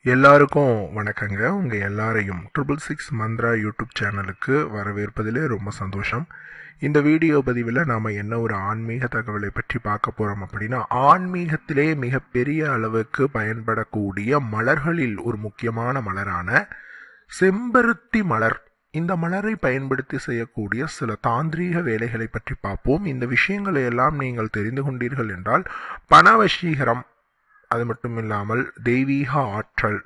எல்லாருக்கும் வணக்கங்க உங்கள் எல்லாரையும் ட்ரிபிள் சிக்ஸ் மந்த்ரா யூடியூப் சேனலுக்கு வரவேற்பதிலே ரொம்ப சந்தோஷம் இந்த வீடியோ பதிவில் நாம் என்ன ஒரு ஆன்மீக தகவலை பற்றி பார்க்க போகிறோம் அப்படின்னா ஆன்மீகத்திலே மிகப்பெரிய அளவுக்கு பயன்படக்கூடிய மலர்களில் ஒரு முக்கியமான மலரான செம்பருத்தி மலர் இந்த மலரை பயன்படுத்தி செய்யக்கூடிய சில தாந்திரீக வேலைகளை பற்றி பார்ப்போம் இந்த விஷயங்களை எல்லாம் நீங்கள் தெரிந்து கொண்டீர்கள் என்றால் பணவசீகரம் அது மட்டும் இல்லாமல் தெய்வீக ஆற்றல்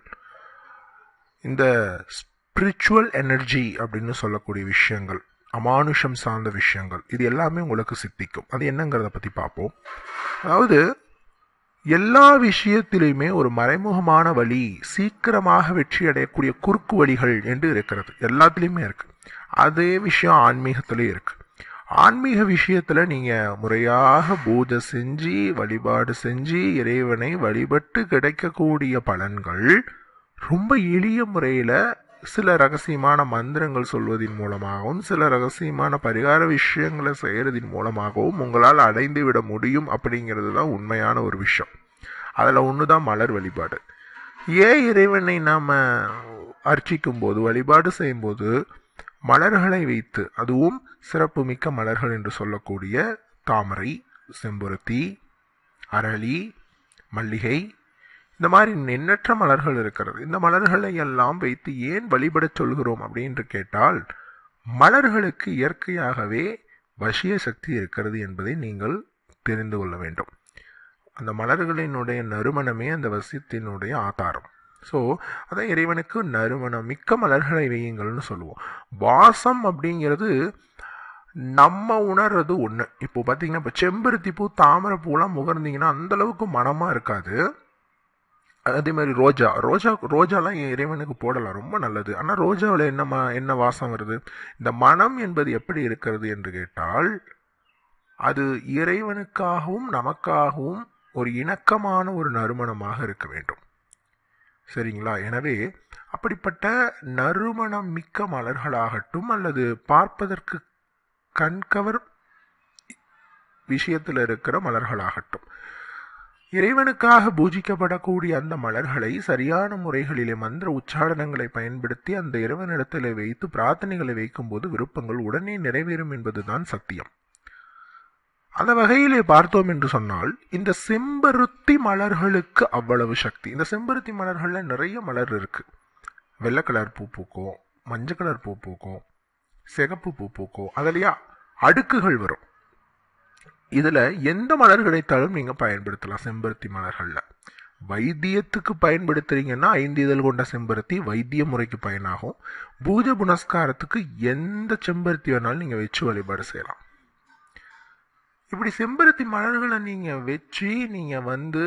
இந்த ஸ்பிரிச்சுவல் எனர்ஜி அப்படின்னு சொல்லக்கூடிய விஷயங்கள் அமானுஷம் சார்ந்த விஷயங்கள் இது எல்லாமே உங்களுக்கு சித்திக்கும் அது என்னங்கிறத பற்றி பார்ப்போம் அதாவது எல்லா விஷயத்திலையுமே ஒரு மறைமுகமான வழி சீக்கிரமாக வெற்றி அடையக்கூடிய குறுக்கு வழிகள் என்று இருக்கிறது எல்லாத்துலேயுமே இருக்கு அதே விஷயம் ஆன்மீகத்திலையும் இருக்கு ஆன்மீக விஷயத்தில் நீங்கள் முறையாக பூஜை செஞ்சு வழிபாடு செஞ்சு இறைவனை வழிபட்டு கிடைக்கக்கூடிய பலன்கள் ரொம்ப எளிய முறையில் சில ரகசியமான மந்திரங்கள் சொல்வதன் மூலமாகவும் சில ரகசியமான பரிகார விஷயங்களை செய்கிறதின் மூலமாகவும் உங்களால் அடைந்து விட முடியும் அப்படிங்கிறது தான் உண்மையான ஒரு விஷயம் அதில் ஒன்று தான் மலர் வழிபாடு ஏன் இறைவனை நாம் அர்ச்சிக்கும் போது வழிபாடு செய்யும்போது மலர்களை வைத்து அதுவும் சிறப்புமிக்க மலர்கள் என்று சொல்லக்கூடிய தாமரை செம்பருத்தி அரளி மல்லிகை இந்த மாதிரி எண்ணற்ற மலர்கள் இருக்கிறது இந்த மலர்களை எல்லாம் வைத்து ஏன் வழிபடச் சொல்கிறோம் அப்படின்னு கேட்டால் மலர்களுக்கு இயற்கையாகவே வசிய சக்தி இருக்கிறது என்பதை நீங்கள் தெரிந்து கொள்ள வேண்டும் அந்த மலர்களினுடைய நறுமணமே அந்த வசியத்தினுடைய ஆதாரம் ஸோ அதான் இறைவனுக்கு நறுமணம் மிக்க மலர்களை வையுங்கள்னு சொல்லுவோம் வாசம் அப்படிங்கிறது நம்ம உணர்றது ஒன்று இப்போ பார்த்தீங்கன்னா இப்போ செம்பருத்தி பூ தாமரை பூலாம் முகர்ந்தீங்கன்னா அந்த அளவுக்கு மனமாக இருக்காது அதே மாதிரி ரோஜா ரோஜா ரோஜாலாம் இறைவனுக்கு போடலாம் ரொம்ப நல்லது ஆனால் ரோஜாவில் என்ன ம என்ன வாசம் வருது இந்த மனம் என்பது எப்படி இருக்கிறது என்று கேட்டால் அது இறைவனுக்காகவும் நமக்காகவும் ஒரு இணக்கமான ஒரு நறுமணமாக இருக்க வேண்டும் சரிங்களா எனவே அப்படிப்பட்ட நறுமணம் மிக்க மலர்களாகட்டும் அல்லது பார்ப்பதற்கு கண்கவர் விஷயத்தில் இருக்கிற மலர்களாகட்டும் இறைவனுக்காக பூஜிக்கப்படக்கூடிய அந்த மலர்களை சரியான முறைகளிலே மந்திர உச்சாரணங்களை பயன்படுத்தி அந்த இறைவனிடத்தில் வைத்து பிரார்த்தனைகளை வைக்கும்போது விருப்பங்கள் உடனே நிறைவேறும் என்பதுதான் சத்தியம் அந்த வகையிலே பார்த்தோம் என்று சொன்னால் இந்த செம்பருத்தி மலர்களுக்கு அவ்வளவு சக்தி இந்த செம்பருத்தி மலர்களில் நிறைய மலர் இருக்கு வெள்ளை கலர் பூ பூக்கும் மஞ்சள் கலர் பூ பூக்கும் சிகப்பு பூ பூக்கும் அதுலையா அடுக்குகள் வரும் இதுல எந்த மலர் கிடைத்தாலும் நீங்க பயன்படுத்தலாம் செம்பருத்தி மலர்கள்ல வைத்தியத்துக்கு பயன்படுத்துறீங்கன்னா ஐந்து இதழ் கொண்ட செம்பருத்தி வைத்திய முறைக்கு பயனாகும் பூஜை புனஸ்காரத்துக்கு எந்த செம்பருத்தி வேணாலும் நீங்க வச்சு வழிபாடு செய்யலாம் இப்படி செம்பருத்தி மலர்களை நீங்க வச்சு நீங்க வந்து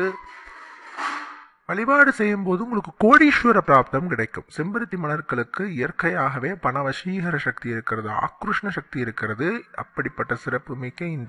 வழிபாடு செய்யும் போது உங்களுக்கு கோடீஸ்வர பிராப்தம் கிடைக்கும் செம்பருத்தி மலர்களுக்கு இயற்கையாகவே பண வசீகர சக்தி இருக்கிறது ஆக்ருஷ்ண சக்தி இருக்கிறது அப்படிப்பட்ட சிறப்பு மிக்க இந்த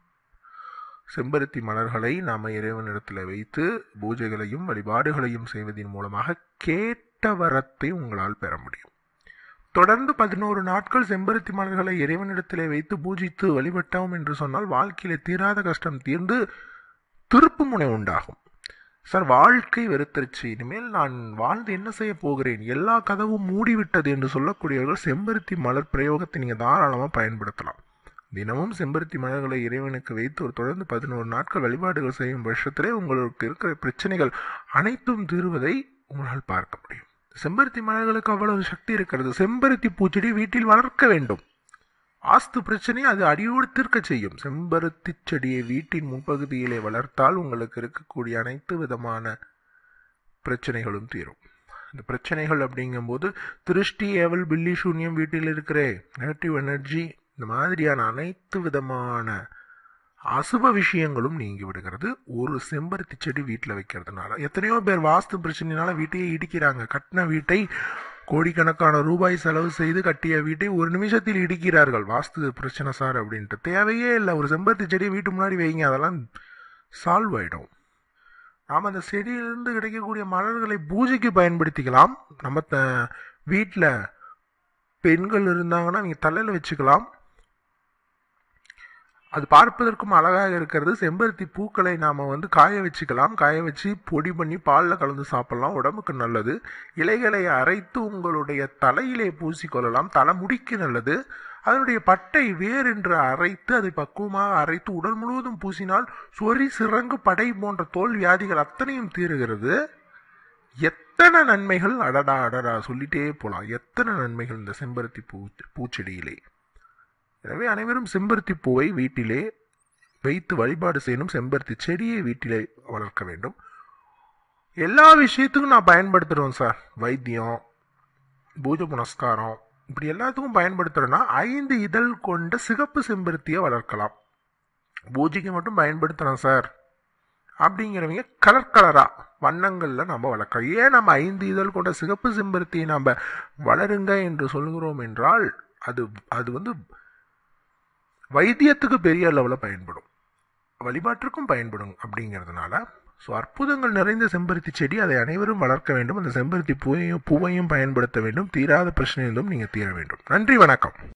செம்பருத்தி மலர்களை நாம் இறைவனிடத்தில் வைத்து பூஜைகளையும் வழிபாடுகளையும் செய்வதன் மூலமாக கேட்ட வரத்தை உங்களால் பெற முடியும் தொடர்ந்து பதினோரு நாட்கள் செம்பருத்தி மலர்களை இறைவனிடத்திலே வைத்து பூஜித்து வழிபட்டோம் என்று சொன்னால் வாழ்க்கையில தீராத கஷ்டம் தீர்ந்து திருப்பு முனை உண்டாகும் சார் வாழ்க்கை வெறுத்திருச்சு இனிமேல் நான் வாழ்ந்து என்ன செய்ய போகிறேன் எல்லா கதவும் மூடிவிட்டது என்று சொல்லக்கூடியவர்கள் செம்பருத்தி மலர் பிரயோகத்தை நீங்கள் தாராளமாக பயன்படுத்தலாம் தினமும் செம்பருத்தி மலர்களை இறைவனுக்கு வைத்து ஒரு தொடர்ந்து பதினோரு நாட்கள் வழிபாடுகள் செய்யும் பட்சத்திலே உங்களுக்கு இருக்கிற பிரச்சனைகள் அனைத்தும் தீர்வதை உங்களால் பார்க்க முடியும் செம்பருத்தி மலர்களுக்கு அவ்வளவு சக்தி இருக்கிறது செம்பருத்தி பூச்செடி வீட்டில் வளர்க்க வேண்டும் ஆஸ்து பிரச்சனை அது அடியோடு தீர்க்க செய்யும் செம்பருத்தி செடியை வீட்டின் முன்பகுதியிலே வளர்த்தால் உங்களுக்கு இருக்கக்கூடிய அனைத்து விதமான பிரச்சனைகளும் தீரும் இந்த பிரச்சனைகள் அப்படிங்கும்போது திருஷ்டி ஏவல் பில்லி சூன்யம் வீட்டில் இருக்கிற நெகட்டிவ் எனர்ஜி இந்த மாதிரியான அனைத்து விதமான அசுப விஷயங்களும் நீங்கி விடுகிறது ஒரு செம்பருத்தி செடி வீட்டில் வைக்கிறதுனால எத்தனையோ பேர் வாஸ்து பிரச்சனைனால வீட்டையே இடிக்கிறாங்க கட்டின வீட்டை கோடிக்கணக்கான ரூபாய் செலவு செய்து கட்டிய வீட்டை ஒரு நிமிஷத்தில் இடிக்கிறார்கள் வாஸ்து பிரச்சனை சார் அப்படின்ட்டு தேவையே இல்லை ஒரு செம்பருத்தி செடியை வீட்டு முன்னாடி வைங்க அதெல்லாம் சால்வ் ஆகிடும் நாம் அந்த செடியிலிருந்து கிடைக்கக்கூடிய மலர்களை பூஜைக்கு பயன்படுத்திக்கலாம் நம்ம த வீட்டில் பெண்கள் இருந்தாங்கன்னா நீங்கள் தலையில் வச்சுக்கலாம் அது பார்ப்பதற்கும் அழகாக இருக்கிறது செம்பருத்தி பூக்களை நாம் வந்து காய வச்சுக்கலாம் காய வச்சு பொடி பண்ணி பாலில் கலந்து சாப்பிடலாம் உடம்புக்கு நல்லது இலைகளை அரைத்து உங்களுடைய தலையிலே பூசிக்கொள்ளலாம் தலைமுடிக்கு நல்லது அதனுடைய பட்டை வேர் என்று அரைத்து அதை பக்குவமாக அரைத்து உடல் முழுவதும் பூசினால் சொறி சிறங்கு படை போன்ற தோல் வியாதிகள் அத்தனையும் தீருகிறது எத்தனை நன்மைகள் அடடா அடடா சொல்லிட்டே போகலாம் எத்தனை நன்மைகள் இந்த செம்பருத்தி பூ பூச்செடியிலே எனவே அனைவரும் செம்பருத்தி பூவை வீட்டிலே வைத்து வழிபாடு செய்யணும் செம்பருத்தி செடியை வீட்டிலே வளர்க்க வேண்டும் எல்லா விஷயத்துக்கும் நான் பயன்படுத்துகிறோம் சார் வைத்தியம் பூஜை புனஸ்காரம் இப்படி எல்லாத்துக்கும் பயன்படுத்துகிறேன்னா ஐந்து இதழ் கொண்ட சிகப்பு செம்பருத்தியை வளர்க்கலாம் பூஜைக்கு மட்டும் பயன்படுத்துகிறோம் சார் அப்படிங்கிறவங்க கலர் கலராக வண்ணங்களில் நம்ம வளர்க்கலாம் ஏன் நம்ம ஐந்து இதழ் கொண்ட சிகப்பு செம்பருத்தியை நம்ம வளருங்க என்று சொல்கிறோம் என்றால் அது அது வந்து வைத்தியத்துக்கு பெரிய அளவில் பயன்படும் வழிபாட்டிற்கும் பயன்படும் அப்படிங்கிறதுனால ஸோ அற்புதங்கள் நிறைந்த செம்பருத்தி செடி அதை அனைவரும் வளர்க்க வேண்டும் அந்த செம்பருத்தி பூவையும் பூவையும் பயன்படுத்த வேண்டும் தீராத பிரச்சனையிலும் நீங்கள் தீர வேண்டும் நன்றி வணக்கம்